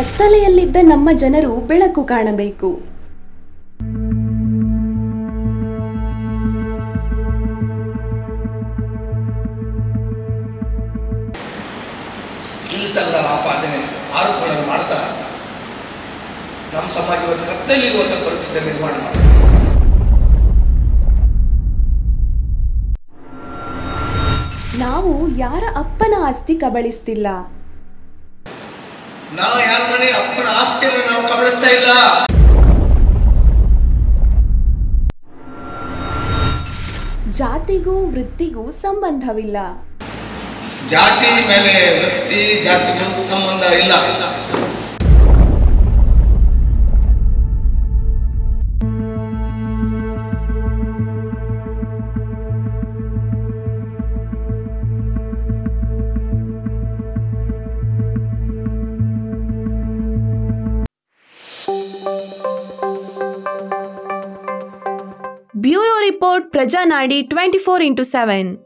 ಕತ್ತಲೆಯಲ್ಲಿದ್ದ ನಮ್ಮ ಜನರು ಬೆಳಕು ಕಾಣಬೇಕು ಇಲ್ಸಲ್ಲ ಆಪಾದನೆ ಆರೋಪಗಳನ್ನು ಮಾಡ್ತಾ ನಮ್ಮ ಸಮಾಜ ಇವತ್ತು ಕತ್ತಲಿರುವಂಥ ಪರಿಸ್ಥಿತಿ ನಿರ್ಮಾಣ ಮಾಡಿ ನಾವು ಯಾರ ಅಪ್ಪನ ಆಸ್ತಿ ಕಬಳಿಸ್ತಿಲ್ಲ ನಾವು ಯಾರ ಮನೆ ಅಪ್ಪನ ಆಸ್ತಿಯನ್ನು ನಾವು ಕಬಳಿಸ್ತಾ ಇಲ್ಲ ಜಾತಿಗೂ ವೃತ್ತಿಗೂ ಸಂಬಂಧವಿಲ್ಲ ಜಾತಿ ಮೇಲೆ ವೃತ್ತಿ ಜಾತಿಗೂ ಸಂಬಂಧ ಇಲ್ಲ bureau report Prajanadi twenty four into seven